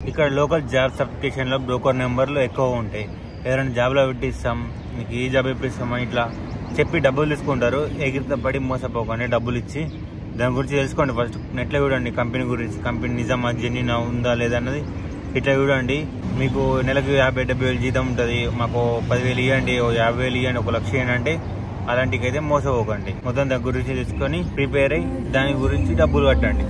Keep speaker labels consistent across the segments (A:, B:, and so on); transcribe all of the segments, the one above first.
A: ఇక్కడ local jobs అప్లికేషన్లో broker నెంబర్లు ఎక్కువ ఉంటాయి ఎవరైనా జాబ్లో పెట్టిస్తాం మీకు ఈ జాబ్ ఇప్పిస్తామని ఇట్లా చెప్పి డబ్బులు తీసుకుంటారు ఎగిరిత పడి మోసపోకండి డబ్బులు ఇచ్చి దాని గురించి తెలుసుకోండి ఫస్ట్ నెట్లో చూడండి కంపెనీ గురించి కంపెనీ నిజమా జెన్యున్ ఉందా లేదా అన్నది ఇట్లా చూడండి మీకు నెలకు యాభై డెబ్బై వేలు జీతం ఉంటుంది మాకు పదివేలు ఇవ్వండి ఓ యాభై వేలు ఇవ్వండి ఒక లక్ష ఇవ్వండి అంటే అలాంటికి అయితే మోసపోకండి మొత్తం దాని గురించి తెలుసుకొని ప్రిపేర్ అయ్యి దాని గురించి డబ్బులు కట్టండి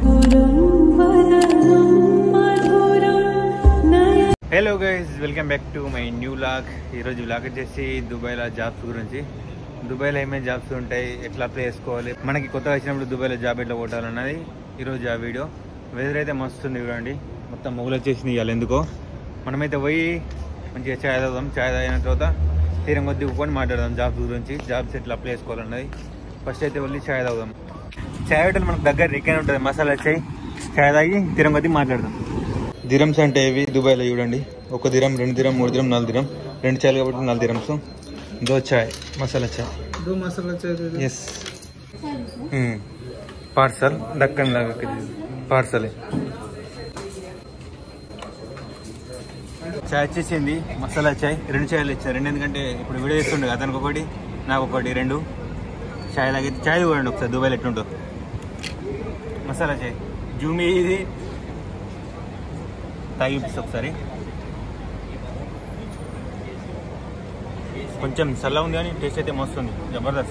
A: hello guys welcome back to my new vlog ఈరోజు లాగ్ వచ్చేసి దుబాయ్లో జాబ్స్ గురించి దుబాయ్లో ఏమేమి జాబ్స్ ఉంటాయి ఎట్లా అప్లై చేసుకోవాలి మనకి కొత్తగా వచ్చినప్పుడు దుబాయ్లో జాబ్ ఎట్లా కొట్టాలన్నది ఈరోజు ఆ వీడియో వెదర్ అయితే మస్తుంది చూడండి మొత్తం మొగులు వచ్చేసింది ఇవాళ ఎందుకో మనమైతే పోయి మంచిగా ఛాయ్ తాగుదాం ఛాయ్ తాగిన తర్వాత తీరం కొద్ది కూకొని మాట్లాడదాం జాబ్స్ గురించి జాబ్స్ ఎట్లా అప్లై చేసుకోవాలన్నది ఫస్ట్ అయితే వెళ్ళి ఛాయ్ తాగుదాం ఛాయ్ హోటల్ మనకు దగ్గర రిక్కనే ఉంటుంది మసాలా చాయ్ ఛాయ్ తాగి తీరం కొద్ది మాట్లాడదాం దిరమ్స్ అంటే ఇవి దుబాయ్లో చూడండి ఒక దిరం రెండు దిరం మూడు దిరం నాలుగు దిరం రెండు చాయలు కాబట్టి నాలుగు దిరమ్స్ దో చాయ్ మసాలా చాయ్
B: दो मसाला चाहिए
A: ఎస్ పార్సల్ దక్కన్ లాగా పార్సల్ చాయ్ వచ్చేసింది మసాలా చాయ్ రెండు చాయలు ఇచ్చారు రెండు ఎందుకంటే ఇప్పుడు వీడియో ఇస్తుండే అతనికి ఒకటి నాకు ఒకటి రెండు చాయ్ లాగైతే చాయ్ చూడండి ఒకసారి దుబాయ్లో ఎట్లుంటో మసాలా చాయ్ జూమి ఇది తాగి చూపిస్తా ఒకసారి కొంచెం చల్ల ఉంది కానీ టేస్ట్ అయితే మస్తు ఉంది జబర్దస్త్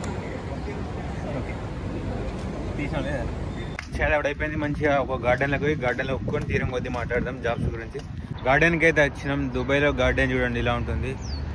A: తీసాం లేదా చాలా ఆవిడ అయిపోయింది మంచిగా ఒక గార్డెన్లోకి పోయి గార్డెన్లో ఒప్పుకొని తీరం కొద్ది మాట్లాడదాం జాబ్స్ గురించి గార్డెన్కి అయితే వచ్చినాం దుబాయ్లో గార్డెన్ చూడండి ఇలా ఉంటుంది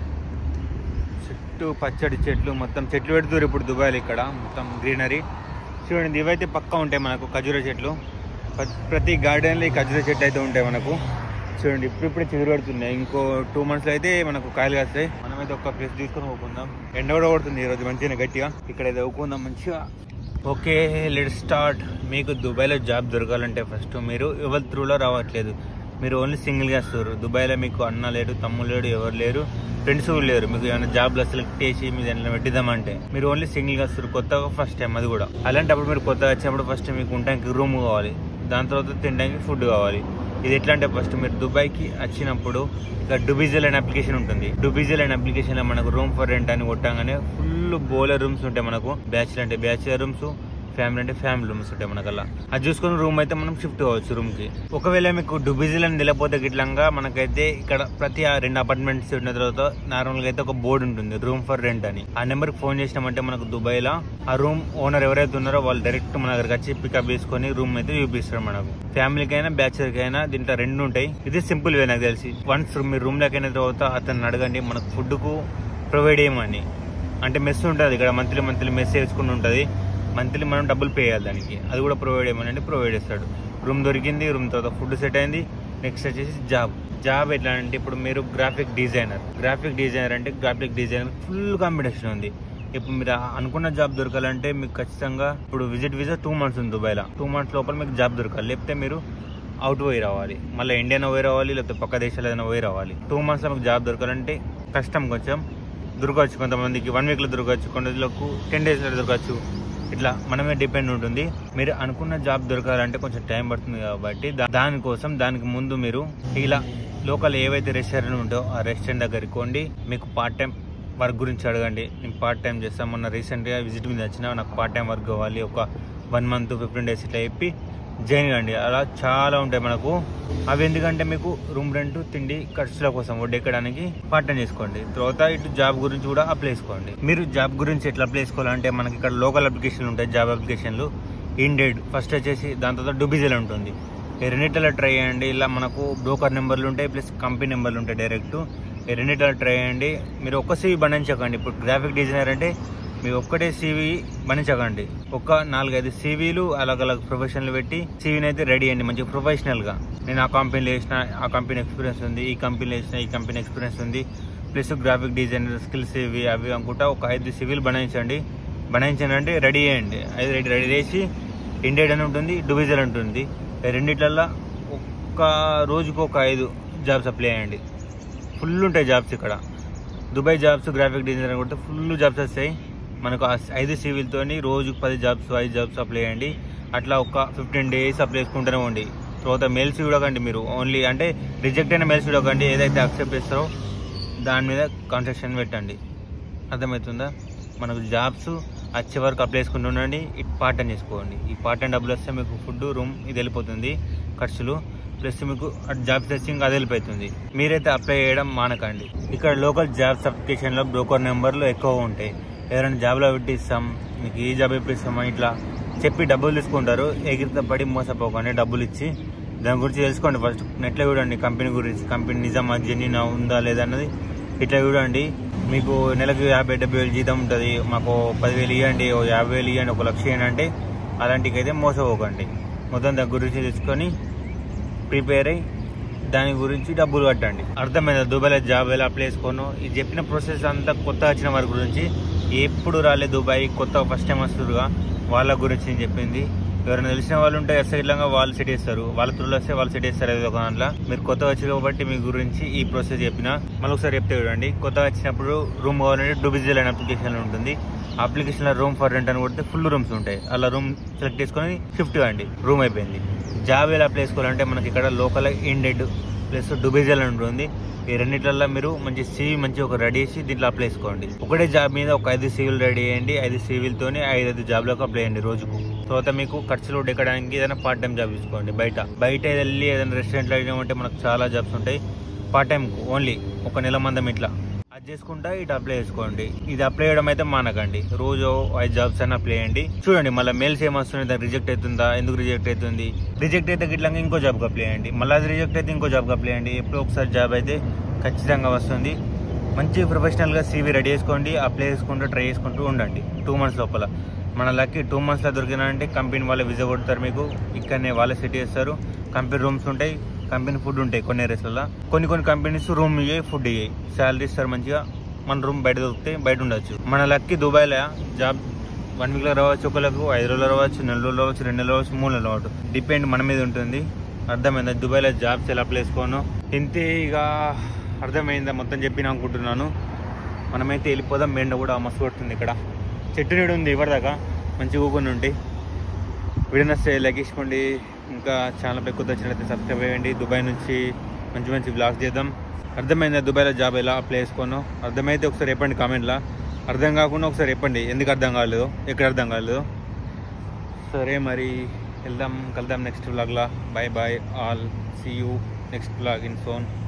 A: చుట్టూ పచ్చడి చెట్లు మొత్తం చెట్లు పెడుతున్నారు ఇప్పుడు దుబాయ్లో ఇక్కడ మొత్తం గ్రీనరీ చూడండి ఇవైతే పక్కా ఉంటాయి మనకు ఖజూర చెట్లు ప్ర- ప్రతి గార్డెన్లో ఈ ఖజూర చెట్లు అయితే ఉంటాయి మనకు చూడండి ఇప్పుడు ఇప్పుడే చిగురు పడుతున్నాయి ఇంకో టూ మంత్స్లో అయితే మనకు కాయలు కాస్తాయి మనమైతే ఒక ప్లేస్ తీసుకొని పోకుందాం ఎండ కూడా పడుతుంది ఈరోజు మంచిగా గట్టిగా ఇక్కడ అయితే ఊకుందాం మంచిగా ఓకే లెట్ స్టార్ట్ మీకు దుబాయ్లో జాబ్ దొరకాలంటే ఫస్ట్ మీరు ఎవరి త్రూలో రావట్లేదు మీరు ఓన్లీ సింగిల్గా వస్తారు దుబాయ్లో మీకు అన్న లేడు తమ్ముడు లేడు ఎవరు లేరు ఫ్రెండ్స్ కూడా లేరు మీకు ఏమైనా జాబ్లో సెలెక్ట్ చేసి మీరు ఏమైనా పెట్టిద్దామంటే మీరు ఓన్లీ సింగిల్గా వస్తారు కొత్తగా ఫస్ట్ టైం అది కూడా అలాంటప్పుడు మీరు కొత్తగా వచ్చినప్పుడు ఫస్ట్ మీకు ఉండడానికి రూమ్ కావాలి దాని తర్వాత తినడానికి ఫుడ్ కావాలి ఇది ఎట్లా అంటే ఫస్ట్ మీరు దుబాయ్కి వచ్చినప్పుడు ఇక డుబిజల్ అనే అప్లికేషన్ ఉంటుంది డుబిజల్ అనే అప్లికేషన్ లో మనకు రూమ్ ఫర్ రెంట్ అని కొట్టగానే ఫుల్ బోలర్ రూమ్స్ ఉంటాయి మనకు బ్యాచులర్ అంటే బ్యాచులర్ రూమ్స్ ఫ్యామిలీ అంటే ఫ్యామిలీ రూమ్స్ ఉంటాయి మనకల్లా అది చూసుకుని రూమ్ అయితే మనం షిఫ్ట్ కావచ్చు రూమ్ కి ఒకవేళ మీకు డుబిజిల్ అని నిలపోతే గిట్లంగా మనకైతే ఇక్కడ ప్రతి ఆ రెండు అపార్ట్మెంట్స్ ఉన్న తర్వాత నార్మల్ గా అయితే ఒక బోర్డు ఉంటుంది రూమ్ ఫర్ రెంట్ అని ఆ నెంబర్ కి ఫోన్ చేసినామంటే మనకు దుబాయ్ లో ఆ రూమ్ ఓనర్ ఎవరైతే ఉన్నారో వాళ్ళు డైరెక్ట్ మన దగ్గరికి వచ్చి పికప్ చేసుకొని రూమ్ అయితే చూపిస్తారు మనకు ఫ్యామిలీకి అయినా బ్యాచులర్ కి అయినా దీంట్లో రెండు ఉంటాయి ఇది సింపుల్ వే నాకు తెలిసి వన్స్ మీరు రూమ్ లోకి అయిన తర్వాత అతన్ని అడగండి మనకు ఫుడ్ కు ప్రొవైడ్ చేయమని అంటే మెస్ ఉంటుంది ఇక్కడ మంత్లీ మంత్లీ మెస్ వేసుకుని ఉంటుంది మంత్లీ మనం డబ్బులు పే చేయాలి దానికి అది కూడా ప్రొవైడ్ చేయమని ప్రొవైడ్ చేస్తాడు రూమ్ దొరికింది రూమ్ తర్వాత ఫుడ్ సెట్ అయింది నెక్స్ట్ వచ్చేసి జాబ్ జాబ్ ఎట్లా అంటే ఇప్పుడు మీరు గ్రాఫిక్ డిజైనర్ గ్రాఫిక్ డిజైనర్ అంటే గ్రాఫిక్ డిజైనర్ ఫుల్ కాంపిటీషన్ ఉంది ఇప్పుడు మీరు అనుకున్న జాబ్ దొరకాలంటే మీకు ఖచ్చితంగా ఇప్పుడు విజిట్ వీసా టూ మంత్స్ ఉంది దుబాయ్లో టూ మంత్స్ లోపల మీకు జాబ్ దొరకాలి లేకపోతే మీరు అవుట్ పోయి రావాలి మళ్ళీ ఇండియన్ పోయి రావాలి లేకపోతే పక్క దేశాలు ఏదైనా పోయి రావాలి టూ మంత్స్లో మీకు జాబ్ దొరకాలంటే కష్టం కొంచెం దొరకవచ్చు కొంతమందికి వన్ వీక్లో దొరకవచ్చు కొంతమందికి టెన్ డేస్లో దొరకవచ్చు ఇట్లా మనమే డిపెండ్ ఉంటుంది మీరు అనుకున్న జాబ్ దొరకాలంటే కొంచెం టైం పడుతుంది కాబట్టి దా- దానికోసం దానికి ముందు మీరు ఇలా లోకల్ ఏవైతే రెస్టారెంట్ ఉంటాయో ఆ రెస్టారెంట్ దగ్గరికి కొండి మీకు పార్ట్ టైం వర్క్ గురించి అడగండి నేను పార్ట్ టైం చేస్తాను మొన్న రీసెంట్గా విజిట్ మీద వచ్చిన నాకు పార్ట్ టైం వర్క్ కావాలి ఒక వన్ మంత్ ఫిఫ్టీన్ డేస్ ఇట్లా చెప్పి జాయిన్ కండి అలా చాలా ఉంటాయి మనకు అవి ఎందుకంటే మీకు రూమ్ రెంట్ తిండి ఖర్చుల కోసం వడ్డెక్కడానికి పార్ట్ టైం చేసుకోండి తర్వాత ఇటు జాబ్ గురించి కూడా అప్లై చేసుకోండి మీరు జాబ్ గురించి ఎట్లా అప్లై చేసుకోవాలంటే మనకి ఇక్కడ లోకల్ అప్లికేషన్లు ఉంటాయి జాబ్ అప్లికేషన్లు ఇండెడ్ ఫస్ట్ వచ్చేసి దాని తర్వాత డుబిజల్ ఉంటుంది ఈ రెండిట్లో ట్రై చేయండి ఇలా మనకు బ్రోకర్ నెంబర్లు ఉంటాయి ప్లస్ కంపెనీ నెంబర్లు ఉంటాయి డైరెక్ట్ ఈ రెండిట్లో ట్రై చేయండి మీరు ఒక్క సీవీ బంధించకండి ఇప్పుడు గ్రాఫిక్ డిజైనర్ అంటే మీరు ఒక్కటే సీవీ బంధించకండి ఒక నాలుగైదు సీవీలు అలగ్ అలగ్ ప్రొఫెషన్లు పెట్టి సీవీని అయితే రెడీ అయ్యండి మంచి ప్రొఫెషనల్గా నేను ఆ కంపెనీలో వేసిన ఆ కంపెనీ ఎక్స్పీరియన్స్ ఉంది ఈ కంపెనీలో వేసిన ఈ కంపెనీ ఎక్స్పీరియన్స్ ఉంది ప్లస్ గ్రాఫిక్ డిజైనర్ స్కిల్స్ ఇవి అవి అనుకుంటా ఒక ఐదు సివిల్ బనాయించండి బనాయించండి అంటే రెడీ చేయండి ఐదు రెడీ రెడీ చేసి ఇండియడ్ అని ఉంటుంది డివిజన్ ఉంటుంది ఈ రెండిట్లల్లో ఒక్క రోజుకు ఒక ఐదు జాబ్స్ అప్లై చేయండి ఫుల్ ఉంటాయి జాబ్స్ ఇక్కడ దుబాయ్ జాబ్స్ గ్రాఫిక్ డిజైనర్ కొడితే ఫుల్ జాబ్స్ వస్తాయి మనకు ఆ ఐదు సివిల్తోని రోజుకు పది జాబ్స్ ఐదు జాబ్స్ అప్లై చేయండి అట్లా ఒక ఫిఫ్టీన్ డేస్ అప్లై చేసుకుంటూనే ఉండి తర్వాత మెయిల్స్ చూడకండి మీరు ఓన్లీ అంటే రిజెక్ట్ అయిన మెయిల్స్ చూడకండి ఏదైతే అక్సెప్ట్ చేస్తారో దాని మీద కాన్సెషన్ పెట్టండి అర్థమవుతుందా మనకు జాబ్స్ వచ్చే వరకు అప్లై చేసుకుంటూ ఉండండి ఈ పార్ట్ టైం చేసుకోండి ఈ పార్ట్ టైం డబ్బులు వస్తే మీకు ఫుడ్ రూమ్ ఇది వెళ్ళిపోతుంది ఖర్చులు ప్లస్ మీకు జాబ్ సెర్చింగ్ అది వెళ్ళిపోతుంది మీరైతే అప్లై చేయడం మానకండి ఇక్కడ లోకల్ జాబ్స్ అప్లికేషన్లో బ్రోకర్ నెంబర్లు ఎక్కువ ఉంటాయి ఎవరైనా జాబ్లో పెట్టిస్తాం మీకు ఈ జాబ్ ఇప్పిస్తామని ఇట్లా చెప్పి డబ్బులు తీసుకుంటారు ఎగిరిత పడి మోసపోకండి డబ్బులు ఇచ్చి దాని గురించి తెలుసుకోండి ఫస్ట్ నెట్లో చూడండి కంపెనీ గురించి కంపెనీ నిజమా జెన్యున్ ఉందా లేదా అన్నది ఇట్లా చూడండి మీకు నెలకు యాభై డెబ్బై వేలు జీతం ఉంటుంది మాకు పదివేలు ఇవ్వండి ఓ యాభై వేలు ఇవ్వండి ఒక లక్ష ఇవ్వండి అంటే అలాంటికి అయితే మోసపోకండి మొత్తం దాని గురించి తెలుసుకొని ప్రిపేర్ అయ్యి దాని గురించి డబ్బులు కట్టండి అర్థమైందా దుబాయ్లో జాబ్ ఎలా అప్లై చేసుకోను ఇది చెప్పిన ప్రాసెస్ అంతా కొత్త వచ్చిన వారి గురించి ఎప్పుడు రాలే దుబాయ్ కొత్త ఫస్ట్ టైం వస్తురుగా వాళ్ళ గురించి నేను చెప్పింది ఎవరైనా తెలిసిన వాళ్ళు ఉంటే ఎస్ఐలంగా వాళ్ళు సెట్ చేస్తారు వాళ్ళ త్రూలో వస్తే వాళ్ళు సెట్ చేస్తారు ఏదో ఒక దాంట్లో మీరు కొత్త వచ్చి కాబట్టి మీ గురించి ఈ ప్రాసెస్ చెప్పిన మళ్ళీ ఒకసారి చెప్తే చూడండి కొత్త వచ్చినప్పుడు రూమ్ కావాలంటే డూబిజిల్ అనే అప్లికేషన్ ఉంటుంది అప్లికేషన్లో రూమ్ ఫర్ రెంట్ అని కొడితే ఫుల్ రూమ్స్ ఉంటాయి అలా రూమ్ సెలెక్ట్ చేసుకొని షిఫ్ట్ కాండి రూమ్ అయిపోయింది జాబ్ ఎలా అప్లై చేసుకోవాలంటే మనకి ఇక్కడ లోకల్ ఇండెడ్ ప్లస్ డుబిజల్ అని ఉంటుంది ఈ రెండిట్లలో మీరు మంచి సీవీ మంచి ఒక రెడీ చేసి దీంట్లో అప్లై చేసుకోండి ఒకటే జాబ్ మీద ఒక ఐదు సీవీలు రెడీ చేయండి ఐదు సీవీలతోనే ఐదు ఐదు జాబ్లకు అప్లై చేయండి రోజుకు తర్వాత మీకు ఖర్చులు ఎక్కడానికి ఏదైనా పార్ట్ టైం జాబ్ తీసుకోండి బయట బయట వెళ్ళి ఏదైనా రెస్టారెంట్లో వెళ్ళామంటే మనకు చాలా జాబ్స్ ఉంటాయి పార్ట్ టైం ఓన్లీ ఒక నెల మందం ఇట్లా అది చేసుకుంటా ఇటు అప్లై చేసుకోండి ఇది అప్లై చేయడం అయితే మానకండి రోజు ఐదు జాబ్స్ అని అప్లై చేయండి చూడండి మళ్ళీ మెయిల్స్ ఏమొస్తున్నాయి దానికి రిజెక్ట్ అవుతుందా ఎందుకు రిజెక్ట్ అవుతుంది రిజెక్ట్ అయితే గిట్లా ఇంకో జాబ్కి అప్లై చేయండి మళ్ళీ అది రిజెక్ట్ అయితే ఇంకో జాబ్కి అప్లై చేయండి ఎప్పుడో ఒకసారి జాబ్ అయితే ఖచ్చితంగా వస్తుంది మంచి ప్రొఫెషనల్గా సీవీ రెడీ చేసుకోండి అప్లై చేసుకుంటూ ట్రై చేసుకుంటూ ఉండండి టూ మంత్స్ లోపల మన లక్కి టూ మంత్స్లో దొరికినంటే కంపెనీ వాళ్ళే విజా కొడతారు మీకు ఇక్కడనే వాళ్ళే సెట్ చేస్తారు కంపెనీ రూమ్స్ ఉంటాయి కంపెనీ ఫుడ్ ఉంటాయి కొన్ని ఏరియాస్లలో కొన్ని కొన్ని కంపెనీస్ రూమ్ ఇయ్యాయి ఫుడ్ ఇయ్యాయి శాలరీ ఇస్తారు మంచిగా మన రూమ్ బయట దొరికితే బయట ఉండొచ్చు మన లక్కి దుబాయ్లో జాబ్ వన్ వీక్లో రావచ్చు ఒకళ్ళకు ఐదు రోజులు రావచ్చు నెల రోజులు రావచ్చు రెండు నెలలు రావచ్చు మూడు నెలలు రావచ్చు డిపెండ్ మన మీద ఉంటుంది అర్థమైందా దుబాయ్లో జాబ్స్ ఎలా అప్లై చేసుకోను ఇంతే ఇక అర్థమైందా మొత్తం చెప్పిన అనుకుంటున్నాను మనమైతే వెళ్ళిపోదాం మెండ కూడా మస్తు పడుతుంది ఇక్కడ చెట్టు నీడు ఉంది ఇవ్వదాకా మంచి ఊకొని ఉండి వీడియో నచ్చితే లైక్ చేసుకోండి ఇంకా ఛానల్ పై కొత్త వచ్చినట్లయితే సబ్స్క్రైబ్ చేయండి దుబాయ్ నుంచి మంచి మంచి బ్లాగ్స్ చేద్దాం అర్థమైందా దుబాయ్లో జాబ్ ఎలా అప్లై చేసుకోను అర్థమైతే ఒకసారి చెప్పండి కామెంట్లో అర్థం కాకుండా ఒకసారి చెప్పండి ఎందుకు అర్థం కాలేదో ఎక్కడ అర్థం కాలేదో సరే మరి వెళ్దాం కలుద్దాం నెక్స్ట్ వ్లాగ్లా bye bye all see you next vlog in phone